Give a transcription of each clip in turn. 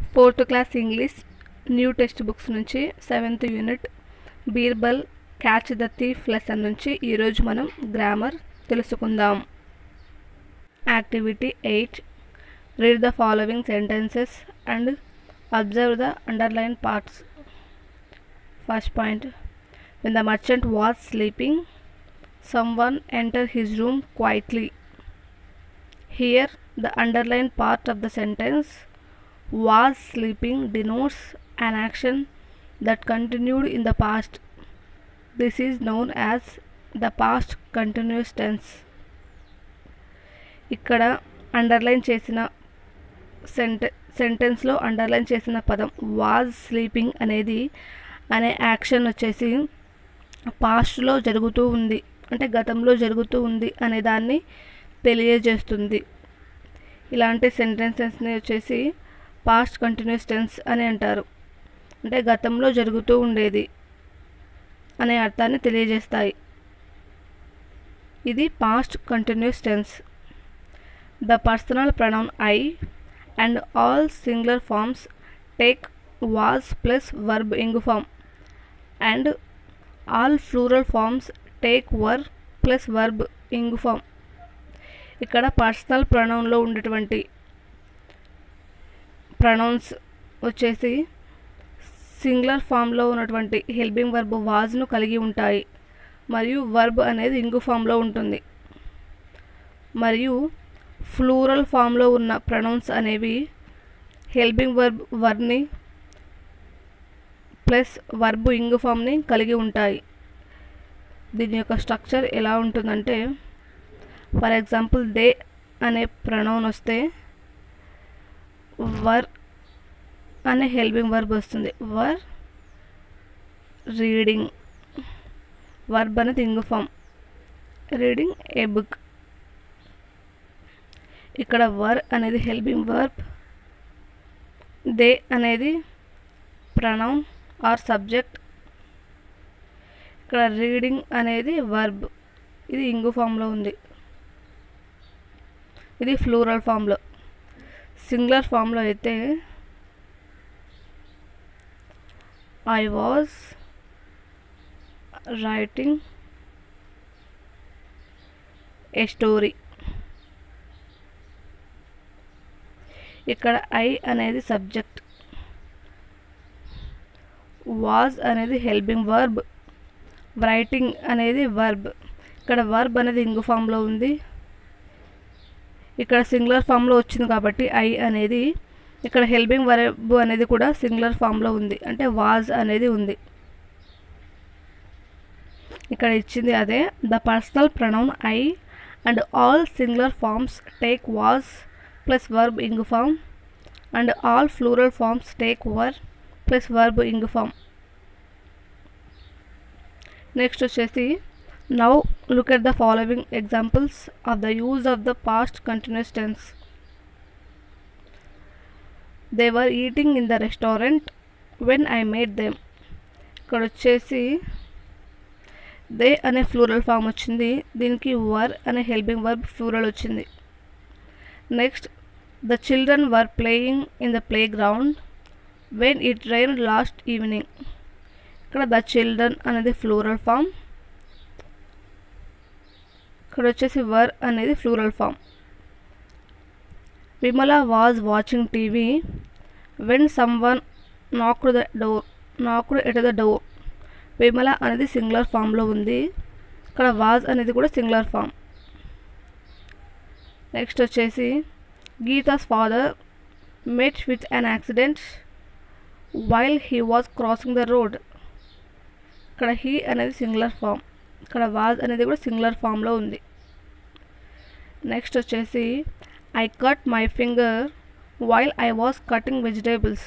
Fourth class English new text books నుంచి seventh unit Birbal catch the thief lesson నుంచి ఈరోజు మనం గ్రామర్ తెలుసుకుందాం activity eight read the following sentences and observe the underline parts first point when the merchant was sleeping someone entered his room quietly here the underlined part of the sentence was sleeping denotes an action that continued in the past this is known as the past continuous tense ఇక్కడ underline చేసిన సెంటె సెంటెన్స్లో underline చేసిన పదం was sleeping అనేది అనే action వచ్చేసి పాస్ట్లో జరుగుతూ ఉంది అంటే గతంలో జరుగుతూ ఉంది అనే దాన్ని తెలియజేస్తుంది ఇలాంటి సెంటెన్సెస్ని వచ్చేసి పాస్ట్ కంటిన్యూస్ టెన్స్ అని అంటారు అంటే గతంలో జరుగుతూ ఉండేది అనే అర్థాన్ని తెలియజేస్తాయి ఇది past continuous tense the personal pronoun I and all singular forms take was plus verb ing form and all plural forms take were plus verb ing form ఇక్కడ పర్సనల్ ప్రొనౌన్లో ఉండేటువంటి ప్రొనౌన్స్ వచ్చేసి సింగులర్ ఫామ్లో ఉన్నటువంటి హెల్పింగ్ వర్బ్ వాజ్ను కలిగి ఉంటాయి మరియు verb అనేది ఇంగు ఫామ్లో ఉంటుంది మరియు ఫ్లూరల్ ఫామ్లో ఉన్న ప్రొనౌన్స్ అనేవి హెల్పింగ్ వర్బ్ వర్ని ప్లస్ వర్బ్ ఇంగు ఫామ్ని కలిగి ఉంటాయి దీని యొక్క స్ట్రక్చర్ ఎలా ఉంటుందంటే ఫర్ ఎగ్జాంపుల్ దే అనే ప్రొనౌన్ వస్తే వర్ అనే హెల్పింగ్ వర్బ్ వస్తుంది వర్ రీడింగ్ వర్బ్ అనేది ఇంగు ఫామ్ రీడింగ్ ఏ బుక్ ఇక్కడ వర్ అనేది హెల్పింగ్ వర్బ్ దే అనేది ప్రొనౌన్ ఆర్ సబ్జెక్ట్ ఇక్కడ రీడింగ్ అనేది వర్బ్ ఇది ఇంగు ఫామ్లో ఉంది ఇది ఫ్లూరల్ ఫామ్లో సింగులర్ ఫామ్లో అయితే I was writing a story ఇక్కడ ఐ అనేది సబ్జెక్ట్ వాజ్ అనేది హెల్పింగ్ వర్బ్ రైటింగ్ అనేది వర్బ్ ఇక్కడ వర్బ్ అనేది ఇంగు ఫామ్లో ఉంది ఇక్కడ సింగులర్ ఫామ్లో వచ్చింది కాబట్టి ఐ అనేది ఇక్కడ హెల్పింగ్ వర్బ్ అనేది కూడా సింగులర్ ఫామ్లో ఉంది అంటే వాజ్ అనేది ఉంది ఇక్కడ ఇచ్చింది అదే the personal pronoun I and all singular forms take was plus verb ing form and all plural forms take were plus verb ing form next వచ్చేసి now look at the following examples of the use of the past continuous tense they were eating in the restaurant when I made them ఇక్కడ వచ్చేసి they అనే plural form వచ్చింది దీనికి were అనే helping verb plural వచ్చింది next the children were playing in the playground when it rain last evening ఇక్కడ the children అనేది plural form ఇక్కడ వచ్చేసి వర్ అనేది plural form Vimala was watching TV when someone knocked the door knocked at the door Vimala అనేది singular ఫామ్లో ఉంది ఇక్కడ was అనేది కూడా సింగులర్ ఫామ్ నెక్స్ట్ వచ్చేసి Geeta's father met with an accident while he was crossing the road ఇక్కడ he అనేది singular form ఇక్కడ వాజ్ అనేది కూడా సింగులర్ ఫామ్లో ఉంది నెక్స్ట్ వచ్చేసి I cut my finger while I was cutting vegetables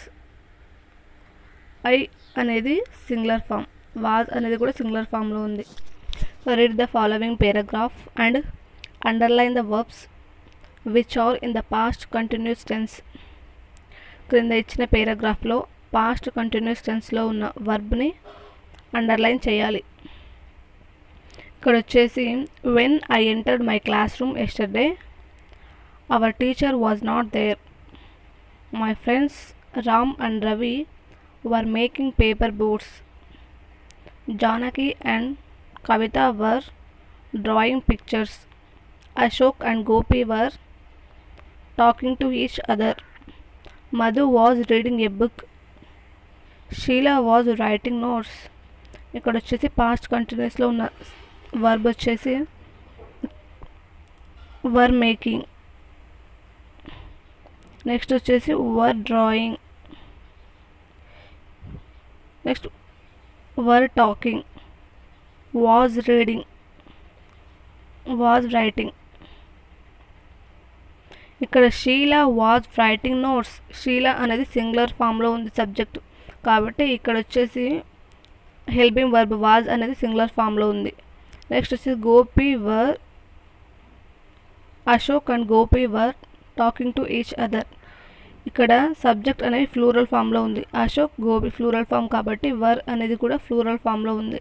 I అనేది సింగులర్ ఫామ్ వాజ్ అనేది కూడా సింగులర్ ఫామ్లో ఉంది read the following paragraph and underline the verbs which are in the past continuous tense క్రింద ఇచ్చిన పేరాగ్రాఫ్లో పాస్ట్ కంటిన్యూస్ టెన్స్లో ఉన్న వర్బ్ని underline చేయాలి ఇక్కడ వచ్చేసి when I entered my classroom yesterday our teacher was not there my friends Ram and Ravi were making paper boats. Janaki and Kavita were drawing pictures. Ashok and Gopi were talking to each other. Madhu was reading a book. Sheila was writing notes. ఇక్కడ వచ్చేసి past కంటిన్యూస్లో ఉన్న verb వచ్చేసి వర్ making next వచ్చేసి were drawing next were talking was reading was writing ఇక్కడ Sheela was writing notes Sheela అనేది singular ఫామ్లో ఉంది subject కాబట్టి ఇక్కడ వచ్చేసి హెల్పింగ్ వర్బ్ వాజ్ అనేది సింగులర్ ఫామ్లో ఉంది నెక్స్ట్ వచ్చేసి Gopi were Ashok and Gopi were talking to each other ఇక్కడ సబ్జెక్ట్ అనేది ఫ్లూరల్ ఫామ్లో ఉంది అశోక్ గోపి ఫ్లూరల్ ఫామ్ కాబట్టి వర్ అనేది కూడా ఫ్లూరల్ ఫామ్లో ఉంది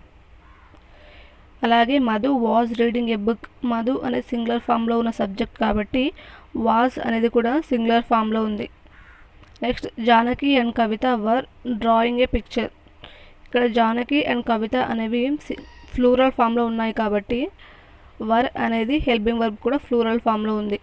అలాగే Madhu was reading a book Madhu అనేది సింగులర్ ఫామ్లో ఉన్న సబ్జెక్ట్ కాబట్టి వాజ్ అనేది కూడా సింగులర్ ఫామ్లో ఉంది next Janaki and Kavitha were drawing a picture ఇక్కడ జానకి అండ్ కవిత అనేవి ఫ్లూరల్ ఫామ్లో ఉన్నాయి కాబట్టి వర్ అనేది హెల్పింగ్ వర్బ్ కూడా ఫ్లూరల్ ఫామ్లో ఉంది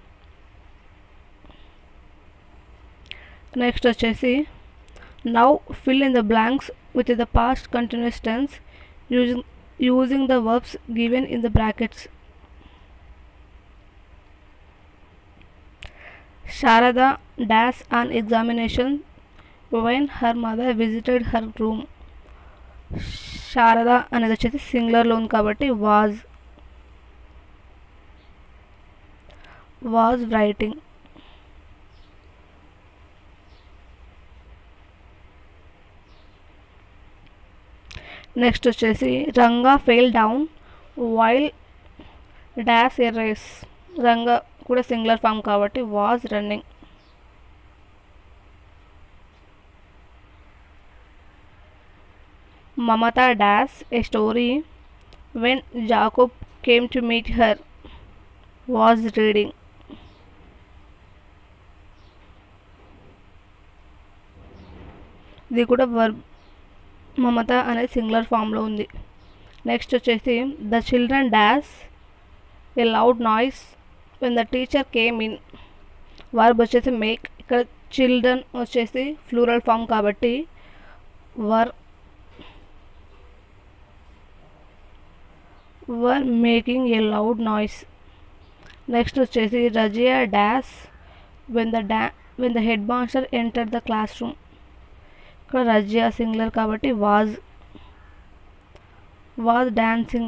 నెక్స్ట్ వచ్చేసి now fill in the blanks with the past continuous tense using using the verbs given in the brackets Sharada dash on examination when her mother visited her room Sharada అనేది వచ్చేసి సింగులర్లో ఉంది కాబట్టి was was writing next వచ్చేసి Ranga fell down while dash a race Ranga కూడా singular form కాబట్టి was running Mamata dash a story when Jacob came to meet her was reading ఇది కూడా verb మమత అనేది సింగులర్ ఫామ్లో ఉంది నెక్స్ట్ వచ్చేసి the children dash a loud noise when the teacher came in verb వచ్చేసి make ఇక్కడ children వచ్చేసి ఫ్లూరల్ ఫామ్ కాబట్టి were were making a loud noise next వచ్చేసి రజియా డాష్ వెన్ ద డా when the headmaster enter the classroom ఇక్కడ Razia singular కాబట్టి was was dancing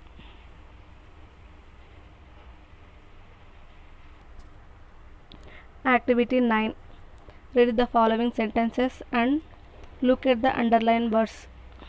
activity nine read the following sentences and look at the underline words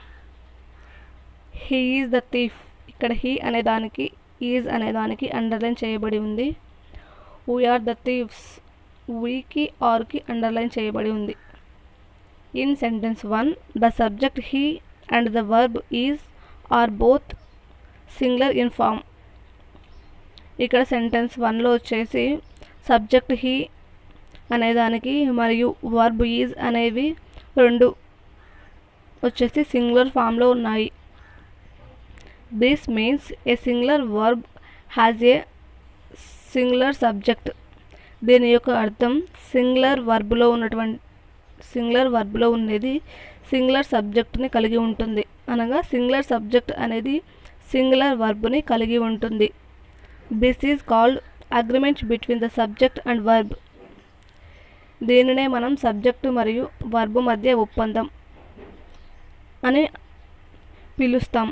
he is the thief ఇక్కడ he అనే దానికి is అనే దానికి underline చేయబడి ఉంది we are the thieves వీకి ఆర్కి అండర్లైన్ చేయబడి ఉంది in sentence one the subject he and the verb is are both singular in form ఇక్కడ సెంటెన్స్ వన్లో వచ్చేసి సబ్జెక్ట్ హీ అనేదానికి మరియు వర్బ్ ఈజ్ అనేవి రెండు వచ్చేసి సింగులర్ ఫామ్లో ఉన్నాయి this means a singular verb has a singular subject దీని యొక్క అర్థం సింగులర్ వర్బ్లో ఉన్నటువంటి సింగులర్ వర్బ్లో ఉండేది సింగులర్ సబ్జెక్ట్ని కలిగి ఉంటుంది అనగా సింగులర్ సబ్జెక్ట్ అనేది సింగులర్ వర్బ్ని కలిగి ఉంటుంది this is called agreement between the subject and verb దీనినే మనం సబ్జెక్టు మరియు వర్బ్ మధ్య ఒప్పందం అని పిలుస్తాం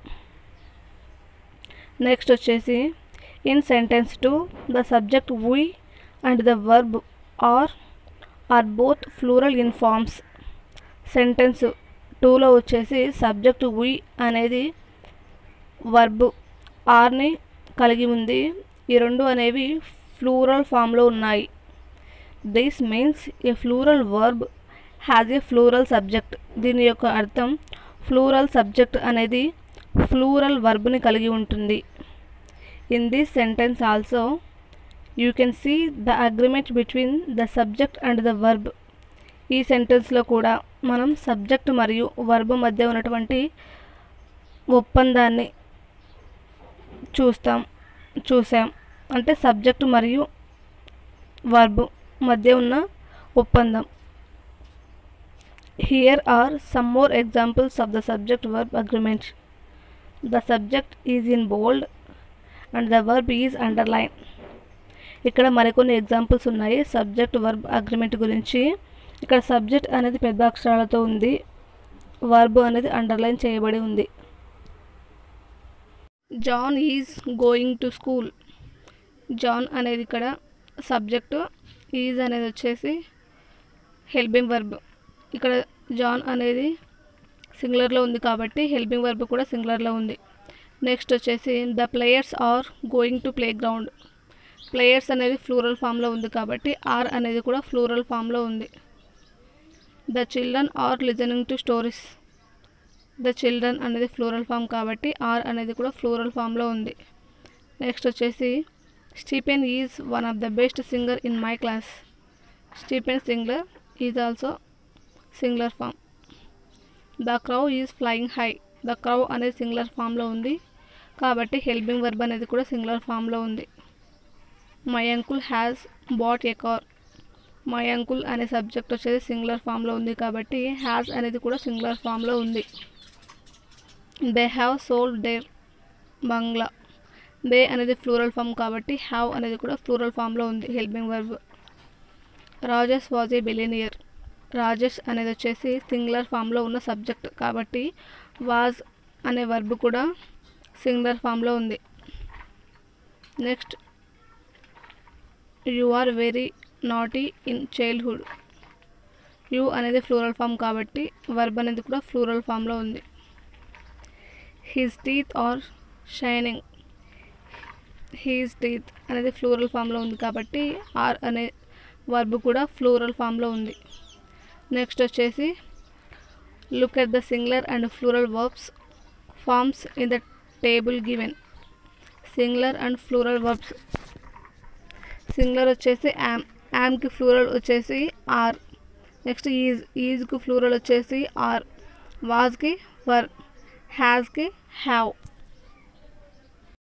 నెక్స్ట్ వచ్చేసి in sentence two the subject we and the verb are are both plural in forms sentence టూలో వచ్చేసి సబ్జెక్ట్ వీ అనేది వర్బ్ ఆర్ని కలిగి ఉంది ఈ రెండు అనేవి ఫ్లూరల్ ఫామ్లో ఉన్నాయి this means a plural verb has a plural subject దీని యొక్క అర్థం ఫ్లూరల్ సబ్జెక్ట్ అనేది ఫ్లూరల్ వర్బ్ని కలిగి ఉంటుంది in this sentence also you can see the agreement between the subject and the verb ఈ సెంటెన్స్లో కూడా మనం సబ్జెక్ట్ మరియు వర్బ్ మధ్య ఉన్నటువంటి ఒప్పందాన్ని చూస్తాం చూసాం అంటే సబ్జెక్ట్ మరియు వర్బ్ మధ్య ఉన్న ఒప్పందం here are some more examples of the subject verb agreement the subject is in bold and the verb is underline ఇక్కడ మరికొన్ని ఎగ్జాంపుల్స్ ఉన్నాయి సబ్జెక్ట్ వర్బ్ అగ్రిమెంట్ గురించి ఇక్కడ సబ్జెక్ట్ అనేది పెద్ద అక్షరాలతో ఉంది వర్బ్ అనేది అండర్లైన్ చేయబడి ఉంది John is going to school John అనేది ఇక్కడ సబ్జెక్టు ఈజ్ అనేది వచ్చేసి హెల్పింగ్ వర్బ్ ఇక్కడ జాన్ అనేది సింగులర్లో ఉంది కాబట్టి హెల్పింగ్ వర్బ్ కూడా సింగులర్లో ఉంది నెక్స్ట్ వచ్చేసి the players are going to play ground players అనేది ఫ్లూరల్ ఫామ్లో ఉంది కాబట్టి ఆర్ అనేది కూడా ఫ్లూరల్ ఫామ్లో ఉంది the children are listening to stories the children అనేది ఫ్లూరల్ ఫామ్ కాబట్టి ఆర్ అనేది కూడా ఫ్లూరల్ ఫామ్లో ఉంది నెక్స్ట్ వచ్చేసి Stephen is one of the best singer in my class Stephen singer is also singular form the crow is flying high the crow అనేది singular ఫామ్లో ఉంది కాబట్టి హెల్పింగ్ వర్బ్ అనేది కూడా సింగులర్ ఫామ్లో ఉంది my uncle has bought a car my uncle అనే subject వచ్చేసి సింగులర్ ఫామ్లో ఉంది కాబట్టి హ్యాస్ అనేది కూడా సింగులర్ ఫామ్లో ఉంది they have sold their bungalow they అనేది ఫ్లూరల్ ఫామ్ కాబట్టి హ్యావ్ అనేది కూడా ఫ్లూరల్ ఫామ్లో ఉంది helping verb Rajesh was a billionaire Rajesh అనేది వచ్చేసి సింగులర్ ఫామ్లో ఉన్న సబ్జెక్ట్ కాబట్టి వాజ్ అనే వర్బ్ కూడా సింగులర్ ఫామ్లో ఉంది next you are very naughty in childhood you అనేది ఫ్లూరల్ ఫామ్ కాబట్టి వర్బ్ అనేది కూడా ఫ్లూరల్ ఫామ్లో ఉంది his teeth are shining his teeth అనేది ఫ్లూరల్ ఫామ్లో ఉంది కాబట్టి ఆర్ అనే వర్బ్ కూడా ఫ్లూరల్ ఫామ్లో ఉంది నెక్స్ట్ వచ్చేసి look at the singular and plural verbs forms in the table given singular and plural verbs singular వచ్చేసి యామ్ యామ్కి ఫ్లూరల్ వచ్చేసి ఆర్ నెక్స్ట్ ఈజ్ ఈజ్కి ఫ్లూరల్ వచ్చేసి ఆర్ వాజ్కి వర్ హ్యాజ్కి హ్యావ్